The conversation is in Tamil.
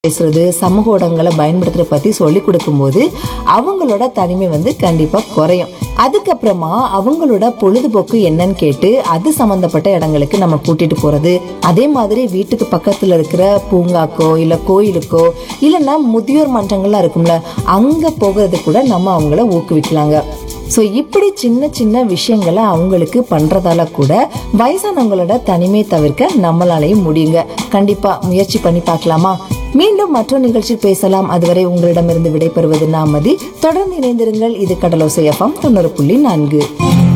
பேசுறது சமூக ஊடகங்களை பயன்படுத்துறத பத்தி சொல்லி கொடுக்கும்போது அவங்களோட தனிமை வந்து கண்டிப்பா குறையும் அதுக்கப்புறமா அவங்களோட பொழுதுபோக்கு என்னன்னு கேட்டு அது சம்பந்தப்பட்ட இடங்களுக்கு நம்ம கூட்டிட்டு போறது அதே மாதிரி வீட்டுக்கு பக்கத்துல இருக்கிற பூங்காக்கோ இல்ல கோயிலுக்கோ இல்லைன்னா முதியோர் மன்றங்கள்லாம் இருக்கும்ல அங்க போகிறது கூட நம்ம அவங்கள ஊக்குவிக்கலாங்க ஸோ இப்படி சின்ன சின்ன விஷயங்களை அவங்களுக்கு பண்றதால கூட வயசானவங்களோட தனிமை தவிர்க்க நம்மளாலையும் முடியுங்க கண்டிப்பா முயற்சி பண்ணி பார்க்கலாமா மீண்டும் மற்றொரு நிகழ்ச்சி பேசலாம் அதுவரை உங்களிடமிருந்து விடைபெறுவது நாமதி தொடர்ந்து இணைந்திருங்கள் இது கடலோசை எஃப்எம் தொண்ணூறு புள்ளி நான்கு